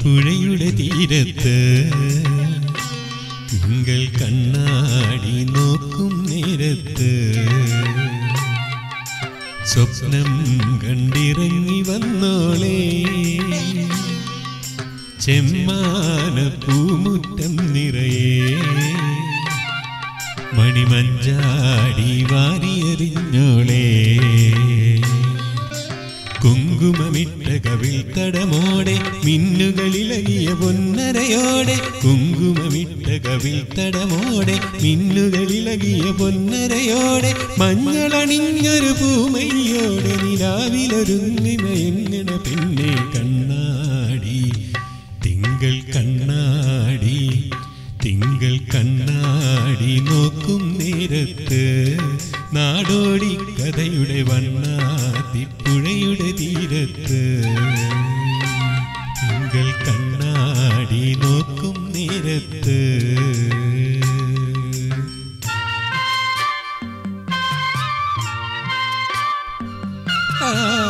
പുഴയുടെ തീരത്ത് തിങ്കൾ കണ്ണാടി നോക്കും നേരത്ത് സ്വപ്നം കണ്ടിറങ്ങി വന്നോളേ ചെമ്മാന പൂമുറ്റം നിറയെ മണിമഞ്ചാടി വാരിയെറിഞ്ഞോളേ കുങ്കുമമിട്ട കവിൾ തടമോടെ മിന്നുകളിലകിയ പൊന്നരയോടെ കുങ്കുമമിട്ട കവിൾ തടമോടെ മിന്നുകളിലകിയ പൊന്നരയോടെ മഞ്ഞളണിഞ്ഞൊരു പൂമയ്യോടെ നിലാവിലൊരുങ്ങിമ എങ്ങണ പിന്നെ കണ്ണാടി തിങ്കൾ കണ്ണാടി തിങ്കൾ കണ്ണാടി നോക്കും നേരത്ത് നാടോടി കഥയുടെ വണ്ണാത്തിപ്പുഴയുടെ തീരത്ത് തിങ്കൾ കണ്ണാടി നോക്കും നേരത്ത് ആ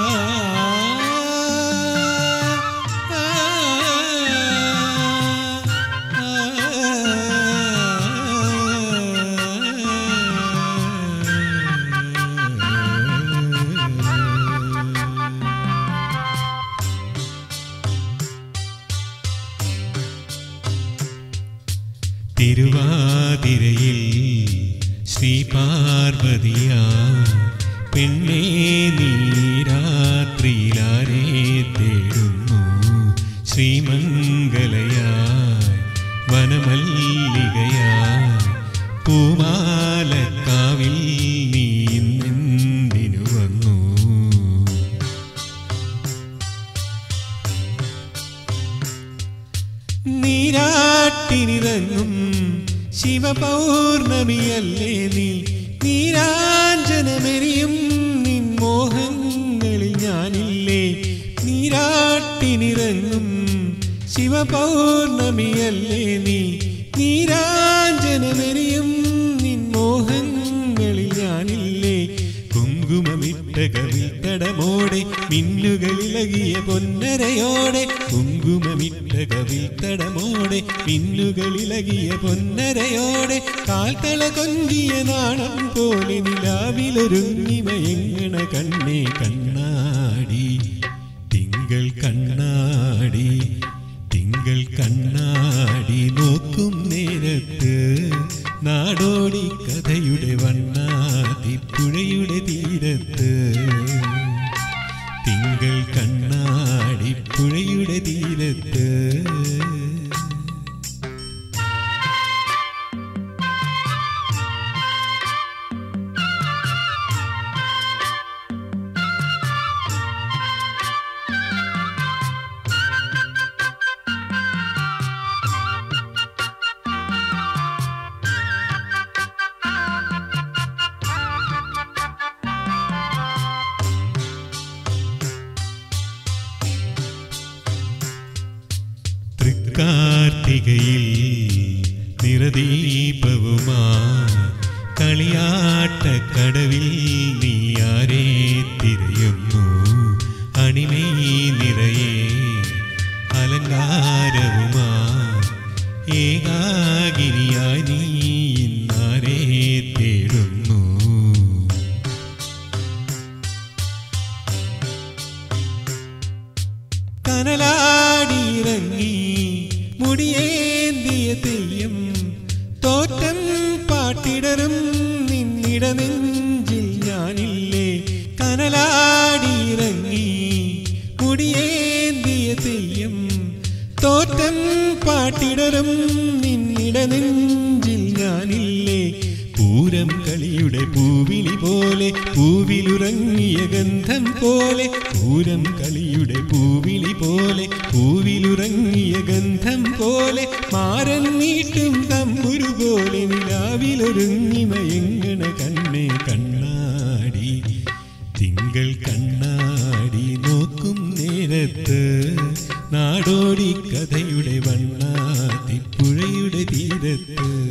തിരുവാതിരയിൽ ശ്രീ പാർവതിയാ പെണ്ണേ നീരാത്രിയിലാരെ തേടുന്നു ശ്രീമംഗലയായി വനമല്ലികയായി പൂമാലക്കാവിൽ നീ ഇന്നെന്തിനു വന്നു നീരാട്ടിനിറങ്ങും ശിവപൗർണമിയല്ലേ നീ നീരാഞ്ജനമെരിയും നിൻ മോഹങ്ങളിൽ ഞാനില്ലേ നീരാട്ടിനിറങ്ങും ശിവപൗർണമിയല്ലേ നീ നീരാഞ്ജനമെരിയും നിൻ മോഹങ്ങളിൽ ഞാനില്ലേ കുങ്കുമമിട്ട കവിൽ തടമോടെ മിന്നുകളിലകിയ പൊന്നരയോടെ കുങ്കുമമിട്ട കവിൽ തടമോടെ മിന്നുകളിലകിയ പൊന്നരയോടെ കാൽത്തള കൊഞ്ചിയ നാണം പോലെ നിലാവിലൊരുങ്ങി മയങ്ങണ കണ്ണേ കണ്ണാടി തിങ്കൾ കണ്ണാടി തിങ്കൾ കണ്ണാടി നോക്കും നേരത്ത് നാടോടി കഥയുടെ വണ്ണാതിപ്പുഴയുടെ തീരത്ത് തിങ്കൾ കണ്ണാടി പുഴയുടെ തീരത്ത് തൃക്കാർത്തികയിൽ നിറദീപവുമാ കളിയാട്ടക്കടവിൽ നീയാരെ തിരയുന്നു അണിമേ നിറയെ അലങ്കാരവുമാ ഏകാഗിരിയായി നീ ഇന്നാരെ തേടുന്നു കനലാടിയിറങ്ങി മുടിയേന്തിയ തെയ്യം തോറ്റം പാട്ടിടറും നിന്നിട നെഞ്ചിൽ ഞാനില്ലേ കനലാടിയിറങ്ങി മുടിയേന്തിയ തെയ്യം തോറ്റം പാട്ടിടറും നിന്നിട നെഞ്ചിൽ ഞാനില്ലേ പൂരം കളിയുടെ പൂവിളി പോലെ പൂവിലുറങ്ങിയ ഗന്ധം പോലെ പൂരം കളിയുടെ പൂവിളി പോലെ പൂവിലുറങ്ങിയ ഗന്ധം പോലെ മാരൻ നീട്ടും തമ്പുരു പോലെ നിലാവിലൊരുങ്ങി മയങ്ങണ കണ്ണേ കണ്ണാടി തിങ്കൾ കണ്ണാടി നോക്കും നേരത്ത് നാടോടി കഥയുടെ വണ്ണാതിപ്പുഴയുടെ തീരത്ത്